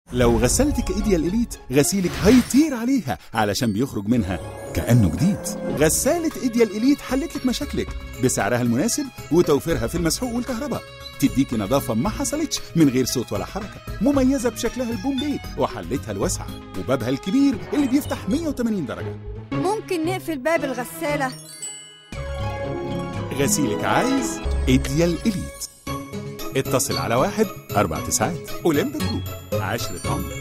لو غسالتك ايديال اليت غسيلك هيطير عليها علشان بيخرج منها كأنه جديد غسالة ايديال اليت حلت لك مشاكلك بسعرها المناسب وتوفيرها في المسحوق والكهرباء تديكي نظافة ما حصلتش من غير صوت ولا حركة مميزة بشكلها البومبي وحلتها الواسعة وبابها الكبير اللي بيفتح 180 درجة ممكن نقفل باب الغسالة غسيلك عايز ايديال اليت اتصل على واحد أربع تسعات أولمبيك جروب عشرة عمر